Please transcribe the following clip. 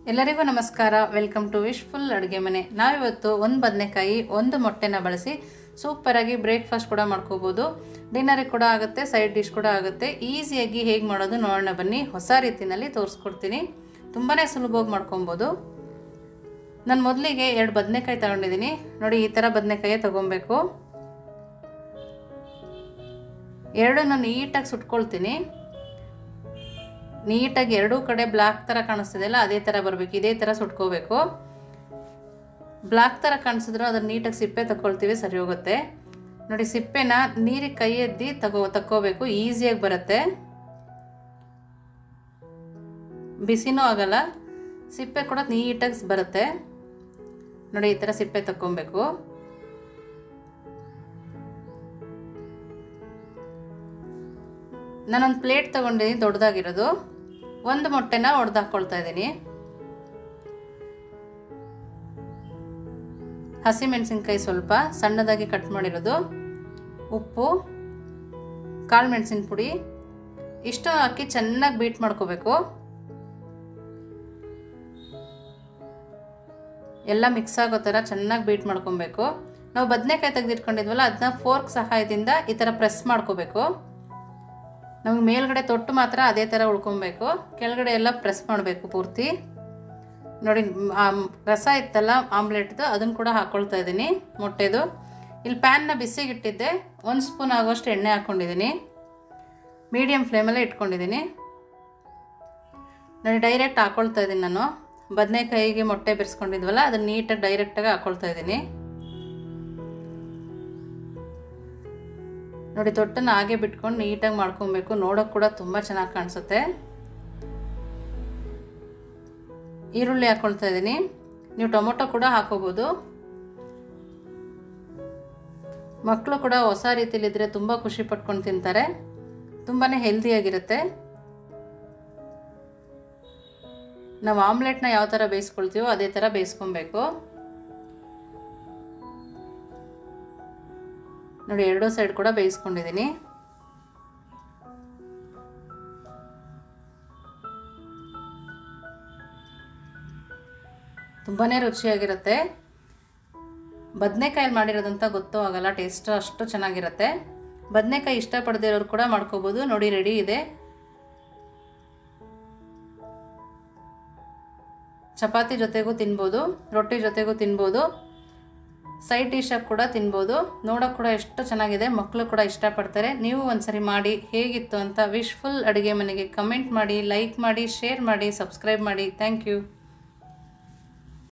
ಎಲ್ಲರಿಗೂ ನಮಸ್ಕಾರ welcome to wish full ಅಡುಗೆ ಮನೆ ನಾವಿವತ್ತು ಒಂದು ಬದನೆಕಾಯಿ ಒಂದು ಮೊಟ್ಟೆನ ಬಳಸಿ ಸೂಪರಾಗಿ ಬ್ರೇಕ್ಫಾಸ್ಟ್ ಕೂಡ ಮಾಡ್ಕೋಬೋದು ಡಿನ್ನರಿಗೆ ಕೂಡ ಆಗುತ್ತೆ ಸೈಡ್ ಡಿಶ್ ಕೂಡ ಆಗುತ್ತೆ ಈಸಿಯಾಗಿ ಹೇಗೆ ಮಾಡೋದು ನೋಡೋಣ ಬನ್ನಿ ಹೊಸ ರೀತಿಯಲ್ಲಿ ತೋರಿಸ್ಕೊಡ್ತೀನಿ ತುಂಬಾ ಸುಲಭವಾಗಿ ಮಾಡ್ಕೊಬೋದು ನಾನು ಮೊದಲಿಗೆ ಎರಡು ಬದನೆಕಾಯಿ ತಗೊಂಡಿದ್ದೀನಿ ನೋಡಿ ಈ ಥರ ಬದನೆಕಾಯಿ ತೊಗೊಬೇಕು ಎರಡನ್ನು ನೀಟಾಗಿ ಸುಟ್ಕೊಳ್ತೀನಿ ನೀಟಾಗಿ ಎರಡೂ ಕಡೆ ಬ್ಲ್ಯಾಕ್ ಥರ ಕಾಣಿಸ್ತಿದೆಯಲ್ಲ ಅದೇ ಥರ ಬರಬೇಕು ಇದೇ ಥರ ಸುಟ್ಕೋಬೇಕು ಬ್ಲ್ಯಾಕ್ ಥರ ಕಾಣಿಸಿದ್ರು ಅದನ್ನು ನೀಟಾಗಿ ಸಿಪ್ಪೆ ತಗೊಳ್ತೀವಿ ಸರಿ ಹೋಗುತ್ತೆ ನೋಡಿ ಸಿಪ್ಪೆನ ನೀರಿಗೆ ಕೈ ಎದ್ದಿ ತಗೋ ತಕ್ಕೋಬೇಕು ಈಸಿಯಾಗಿ ಬರುತ್ತೆ ಬಿಸಿನೂ ಆಗಲ್ಲ ಸಿಪ್ಪೆ ಕೂಡ ನೀಟಾಗಿ ಬರುತ್ತೆ ನೋಡಿ ಈ ಥರ ಸಿಪ್ಪೆ ತಕ್ಕೊಬೇಕು ನಾನೊಂದು ಪ್ಲೇಟ್ ತೊಗೊಂಡಿದ್ದೀನಿ ದೊಡ್ಡದಾಗಿರೋದು ಒಂದು ಮೊಟ್ಟೆನ ಒಡೆದು ಹಾಕ್ಕೊಳ್ತಾ ಇದ್ದೀನಿ ಹಸಿಮೆಣಸಿನ್ಕಾಯಿ ಸ್ವಲ್ಪ ಸಣ್ಣದಾಗಿ ಕಟ್ ಮಾಡಿರೋದು ಉಪ್ಪು ಕಾಳು ಮೆಣಸಿನ ಪುಡಿ ಇಷ್ಟು ಹಾಕಿ ಚೆನ್ನಾಗಿ ಬೀಟ್ ಮಾಡ್ಕೋಬೇಕು ಎಲ್ಲ ಮಿಕ್ಸ್ ಆಗೋ ಥರ ಚೆನ್ನಾಗಿ ಬೀಟ್ ಮಾಡ್ಕೊಬೇಕು ನಾವು ಬದನೆಕಾಯಿ ತೆಗೆದಿಟ್ಕೊಂಡಿದ್ವಲ್ಲ ಅದನ್ನ ಫೋರ್ಕ್ ಸಹಾಯದಿಂದ ಈ ಥರ ಪ್ರೆಸ್ ಮಾಡ್ಕೋಬೇಕು ನಮಗೆ ಮೇಲ್ಗಡೆ ತೊಟ್ಟು ಮಾತ್ರ ಅದೇ ಥರ ಉಳ್ಕೊಬೇಕು ಕೆಳಗಡೆ ಎಲ್ಲ ಪ್ರೆಸ್ ಮಾಡಬೇಕು ಪೂರ್ತಿ ನೋಡಿ ರಸ ಇತ್ತಲ್ಲ ಆಮ್ಲೆಟ್ದು ಅದನ್ನು ಕೂಡ ಹಾಕ್ಕೊಳ್ತಾ ಇದ್ದೀನಿ ಮೊಟ್ಟೆದು ಇಲ್ಲಿ ಪ್ಯಾನ್ನ ಬಿಸಿಗಿಟ್ಟಿದ್ದೆ ಒಂದು ಸ್ಪೂನ್ ಆಗೋಷ್ಟು ಎಣ್ಣೆ ಹಾಕ್ಕೊಂಡಿದ್ದೀನಿ ಮೀಡಿಯಮ್ ಫ್ಲೇಮಲ್ಲೇ ಇಟ್ಕೊಂಡಿದ್ದೀನಿ ನೋಡಿ ಡೈರೆಕ್ಟ್ ಹಾಕ್ಕೊಳ್ತಾ ಇದ್ದೀನಿ ನಾನು ಬದನೆಕಾಯಿಗೆ ಮೊಟ್ಟೆ ಬೆರೆಸ್ಕೊಂಡಿದ್ವಲ್ಲ ಅದನ್ನು ನೀಟಾಗಿ ಡೈರೆಕ್ಟಾಗಿ ಹಾಕ್ಕೊಳ್ತಾ ಇದ್ದೀನಿ ನೋಡಿ ತೊಟ್ಟನ್ನು ಹಾಗೆ ಬಿಟ್ಕೊಂಡು ನೀಟಾಗಿ ಮಾಡ್ಕೊಬೇಕು ನೋಡೋಕೆ ಕೂಡ ತುಂಬ ಚೆನ್ನಾಗಿ ಕಾಣಿಸುತ್ತೆ ಈರುಳ್ಳಿ ಹಾಕ್ಕೊಳ್ತಾ ಇದ್ದೀನಿ ನೀವು ಟೊಮೊಟೊ ಕೂಡ ಹಾಕೋಬೋದು ಮಕ್ಕಳು ಕೂಡ ಹೊಸ ರೀತಿಲಿದ್ದರೆ ತುಂಬ ಖುಷಿ ಪಟ್ಕೊಂಡು ತಿಂತಾರೆ ತುಂಬಾ ಹೆಲ್ದಿಯಾಗಿರುತ್ತೆ ನಾವು ಆಮ್ಲೆಟ್ನ ಯಾವ ಥರ ಬೇಯಿಸ್ಕೊಳ್ತೀವೋ ಅದೇ ಥರ ಬೇಯಿಸ್ಕೊಬೇಕು ನೋಡಿ ಎರಡೂ ಸೈಡ್ ಕೂಡ ಬೇಯಿಸ್ಕೊಂಡಿದ್ದೀನಿ ತುಂಬಾ ರುಚಿಯಾಗಿರುತ್ತೆ ಬದನೆಕಾಯಲ್ಲಿ ಮಾಡಿರೋದಂತ ಗೊತ್ತೂ ಆಗಲ್ಲ ಟೇಸ್ಟು ಅಷ್ಟು ಚೆನ್ನಾಗಿರುತ್ತೆ ಬದನೆಕಾಯಿ ಇಷ್ಟಪಡದಿರೋರು ಕೂಡ ಮಾಡ್ಕೋಬೋದು ನೋಡಿ ರೆಡಿ ಇದೆ ಚಪಾತಿ ಜೊತೆಗೂ ತಿನ್ಬೋದು ರೊಟ್ಟಿ ಜೊತೆಗೂ ತಿನ್ಬೋದು ಸೈಡ್ ಡಿಶಾಗಿ ಕೂಡ ತಿನ್ಬೋದು ನೋಡೋಕೆ ಕೂಡ ಎಷ್ಟು ಚೆನ್ನಾಗಿದೆ ಮಕ್ಕಳು ಕೂಡ ಇಷ್ಟಪಡ್ತಾರೆ ನೀವು ಒಂದ್ಸರಿ ಮಾಡಿ ಹೇಗಿತ್ತು ಅಂತ ವಿಶ್ಫುಲ್ ಅಡುಗೆ ಮನೆಗೆ ಕಮೆಂಟ್ ಮಾಡಿ ಲೈಕ್ ಮಾಡಿ ಶೇರ್ ಮಾಡಿ ಸಬ್ಸ್ಕ್ರೈಬ್ ಮಾಡಿ ಥ್ಯಾಂಕ್ ಯು